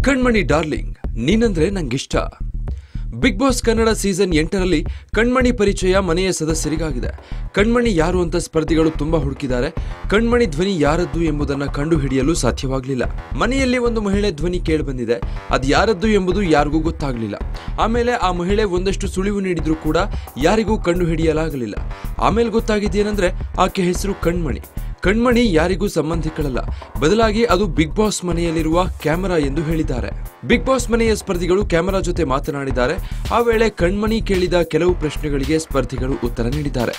ಕಣ್ಮಣಿ darling ನೀನಂದ್ರೆ ನಂಗಿಷ್ಟ Big Boss Kannada season ಎಂಟರಲ್ಲಿ ಕಣ್ಮಣಿ ಪರಿಚಯ ಮನೆಯ ಸದಸ್ಯರಿಗಾಗಿದೆ ಕಣ್ಮಣಿ ಯಾರು ಅಂತ ಸ್ಪರ್ಧಿಗಳು ತುಂಬಾ ಹುಡುಕಿದ್ದಾರೆ ಕಣ್ಮಣಿ ಧ್ವನಿ ಯಾರದ್ದು ಎಂಬುದನ್ನು ಕಂಡುಹಿಡಿಯಲು ಸಾಧ್ಯವಾಗಲಿಲ್ಲ ಮನೆಯಲ್ಲಿ ಒಂದು ಮಹಿಳೆ ಧ್ವನಿ ಕೇಳಿಬಂದಿದೆ ಅದು ಯಾರದ್ದು ಎಂಬುದು ಯಾರಿಗೂ ಗೊತ್ತಾಗಲಿಲ್ಲ ಆಮೇಲೆ ಆ ಮಹಿಳೆ ಒಂದಷ್ಟು ಸುಳಿವು ನೀಡಿದ್ರೂ ಕೂಡ ಯಾರಿಗೂ ಕಂಡುಹಿಡಿಯಲಾಗಲಿಲ್ಲ ಆಮೇಲೆ ಗೊತ್ತಾಗಿದ್ದೇನೆಂದ್ರೆ ಆಕೆ ಹೆಸರು ಕಣ್ಮಣಿ ಕಣ್ಮಣಿ ಯಾರಿಗೂ ಸಂಬಂಧಿಗಳಲ್ಲ ಬದಲಾಗಿ ಅದು ಬಿಗ್ ಬಾಸ್ ಮನೆಯಲ್ಲಿರುವ ಕ್ಯಾಮೆರಾ ಎಂದು ಹೇಳಿದ್ದಾರೆ ಬಿಗ್ ಬಾಸ್ ಮನೆಯ ಸ್ಪರ್ಧಿಗಳು ಕ್ಯಾಮೆರಾ ಜೊತೆ ಮಾತನಾಡಿದ್ದಾರೆ ಆ ವೇಳೆ ಕಣ್ಮಣಿ ಕೇಳಿದ ಕೆಲವು ಪ್ರಶ್ನೆಗಳಿಗೆ ಸ್ಪರ್ಧಿಗಳು ಉತ್ತರ ನೀಡಿದ್ದಾರೆ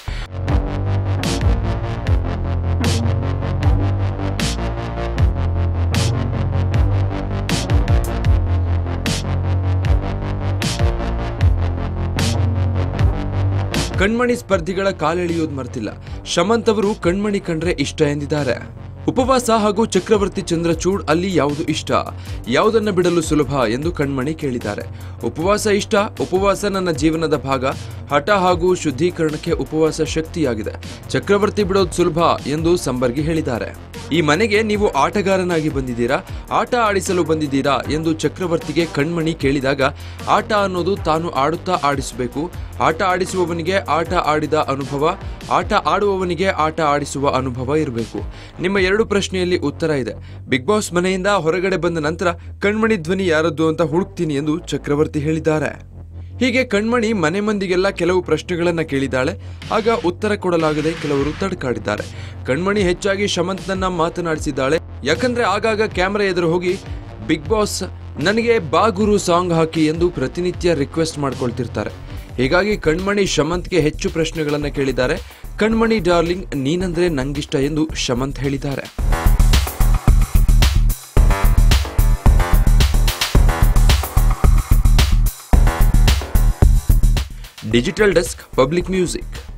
ಕಣ್ಮಣಿ ಸ್ಪರ್ಧಿಗಳ ಕಾಲೆಳೆಯೋದು ಮರ್ತಿಲ್ಲ ಶಮಂತ್ ಅವರು ಕಣ್ಮಣಿ ಕಂಡ್ರೆ ಇಷ್ಟ ಎಂದಿದ್ದಾರೆ ಉಪವಾಸ ಹಾಗೂ ಚಕ್ರವರ್ತಿ ಚಂದ್ರಚೂಡ್ ಅಲ್ಲಿ ಯಾವುದು ಇಷ್ಟ ಯಾವುದನ್ನ ಬಿಡಲು ಸುಲಭ ಎಂದು ಕಣ್ಮಣಿ ಕೇಳಿದ್ದಾರೆ ಉಪವಾಸ ಇಷ್ಟ ಉಪವಾಸ ನನ್ನ ಜೀವನದ ಭಾಗ ಹಠ ಹಾಗೂ ಶುದ್ಧೀಕರಣಕ್ಕೆ ಉಪವಾಸ ಶಕ್ತಿಯಾಗಿದೆ ಚಕ್ರವರ್ತಿ ಬಿಡೋದು ಸುಲಭ ಎಂದು ಸಂಬರ್ಗಿ ಹೇಳಿದ್ದಾರೆ ಈ ಮನೆಗೆ ನೀವು ಆಟಗಾರನಾಗಿ ಬಂದಿದ್ದೀರಾ ಆಟ ಆಡಿಸಲು ಬಂದಿದ್ದೀರಾ ಎಂದು ಚಕ್ರವರ್ತಿಗೆ ಕಣ್ಮಣಿ ಕೇಳಿದಾಗ ಆಟ ಅನ್ನೋದು ತಾನು ಆಡುತ್ತಾ ಆಡಿಸಬೇಕು ಆಟ ಆಡಿಸುವವನಿಗೆ ಆಟ ಆಡಿದ ಅನುಭವ ಆಟ ಆಡುವವನಿಗೆ ಆಟ ಆಡಿಸುವ ಅನುಭವ ಇರಬೇಕು ನಿಮ್ಮ ಎರಡು ಪ್ರಶ್ನೆಯಲ್ಲಿ ಉತ್ತರ ಇದೆ ಬಿಗ್ ಬಾಸ್ ಮನೆಯಿಂದ ಹೊರಗಡೆ ಬಂದ ನಂತರ ಕಣ್ಮಣಿ ಧ್ವನಿ ಯಾರದ್ದು ಅಂತ ಹುಡುಕ್ತೀನಿ ಎಂದು ಚಕ್ರವರ್ತಿ ಹೇಳಿದ್ದಾರೆ ಹೀಗೆ ಕಣ್ಮಣಿ ಮನೆ ಮಂದಿಗೆಲ್ಲ ಕೆಲವು ಪ್ರಶ್ನೆಗಳನ್ನ ಕೇಳಿದ್ದಾಳೆ ಆಗ ಉತ್ತರ ಕೊಡಲಾಗದೆ ಕೆಲವರು ತಡ್ಕಾಡಿದ್ದಾರೆ ಕಣ್ಮಣಿ ಹೆಚ್ಚಾಗಿ ಶಮಂತ್ನನ್ನ ಮಾತನಾಡಿಸಿದ್ದಾಳೆ ಯಾಕಂದ್ರೆ ಆಗಾಗ ಕ್ಯಾಮೆರಾ ಎದುರು ಹೋಗಿ ಬಿಗ್ ಬಾಸ್ ನನಗೆ ಬಾ ಗುರು ಸಾಂಗ್ ಹಾಕಿ ಎಂದು ಪ್ರತಿನಿತ್ಯ ರಿಕ್ವೆಸ್ಟ್ ಮಾಡ್ಕೊಳ್ತಿರ್ತಾರೆ ಹೀಗಾಗಿ ಕಣ್ಮಣಿ ಶಮಂತ್ಗೆ ಹೆಚ್ಚು ಪ್ರಶ್ನೆಗಳನ್ನ ಕೇಳಿದ್ದಾರೆ ಕಣ್ಮಣಿ ಡಾರ್ಲಿಂಗ್ ನೀನಂದ್ರೆ ನಂಗಿಷ್ಟ ಎಂದು ಶಮಂತ್ ಹೇಳಿದ್ದಾರೆ ಡಿಜಿಟಲ್ ಡೆಸ್ಕ್ ಪಬ್ಲಿಕ್ ಮ್ಯೂಸಿಕ್